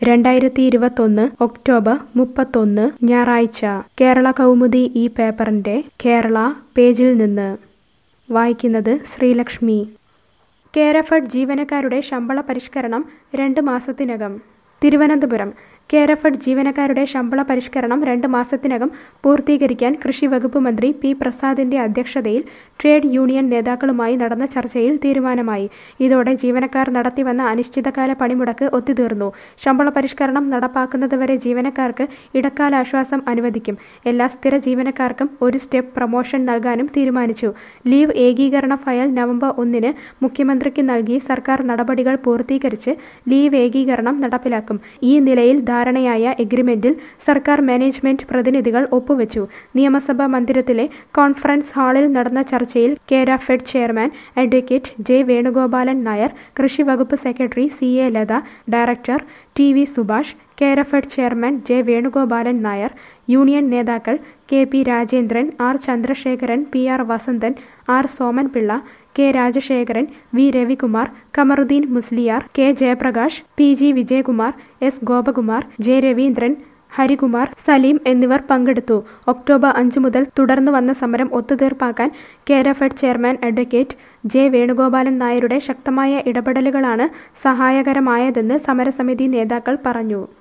രണ്ടായിരത്തി ഇരുപത്തൊന്ന് ഒക്ടോബർ മുപ്പത്തൊന്ന് ഞായറാഴ്ച കേരള കൗമുദി ഈ പേപ്പറിന്റെ കേരള പേജിൽ നിന്ന് വായിക്കുന്നത് ശ്രീലക്ഷ്മി കേരഫഡ് ജീവനക്കാരുടെ ശമ്പള പരിഷ്കരണം രണ്ട് മാസത്തിനകം തിരുവനന്തപുരം കേരഫഡ് ജീവനക്കാരുടെ ശമ്പള പരിഷ്കരണം രണ്ട് മാസത്തിനകം പൂർത്തീകരിക്കാൻ കൃഷി വകുപ്പ് മന്ത്രി പി പ്രസാദിന്റെ അധ്യക്ഷതയിൽ ട്രേഡ് യൂണിയൻ നേതാക്കളുമായി നടന്ന ചർച്ചയിൽ തീരുമാനമായി ഇതോടെ ജീവനക്കാർ നടത്തിവന്ന അനിശ്ചിതകാല പണിമുടക്ക് ഒത്തുതീർന്നു ശമ്പള പരിഷ്കരണം നടപ്പാക്കുന്നതുവരെ ജീവനക്കാർക്ക് ഇടക്കാല ആശ്വാസം അനുവദിക്കും എല്ലാ സ്ഥിര ജീവനക്കാർക്കും ഒരു സ്റ്റെപ്പ് പ്രൊമോഷൻ നൽകാനും തീരുമാനിച്ചു ലീവ് ഏകീകരണ ഫയൽ നവംബർ ഒന്നിന് മുഖ്യമന്ത്രിക്ക് നൽകി സർക്കാർ നടപടികൾ പൂർത്തീകരിച്ച് ലീവ് ഏകീകരണം നടപ്പിലാക്കും ഈ നിലയിൽ ധാരണയായ എഗ്രിമെന്റിൽ സർക്കാർ മാനേജ്മെന്റ് പ്രതിനിധികൾ ഒപ്പുവെച്ചു നിയമസഭാ മന്ദിരത്തിലെ കോൺഫറൻസ് ഹാളിൽ നടന്ന ചർച്ചയിൽ Kerafed chairman advocate J Venugopalan Nair കൃഷി വകുപ്പ് secretary C A Latha director T V Subhash Kerafed chairman J Venugopalan Nair union നേതാക്കൾ K P Rajendran R Chandrasekharan P R Vasanthan R Somanpillai K Rajasekharan V Ravikumar Kamaruddin Musliyar K Jayaprakash P G Vijayakumar S Gopakumar J Raveendran Harikumar Saleem എന്നിവർ പങ്കെടുത്തു ഒക്ടോബർ അഞ്ച് മുതൽ തുടർന്നു വന്ന സമരം ഒത്തുതീർപ്പാക്കാൻ Kerafed chairman advocate J Venugopalan നായരുടെ ശക്തമായ ഇടപെടലുകളാണ് സഹായകരമായതെന്ന് സമരസമിതി നേതാക്കൾ പറഞ്ഞു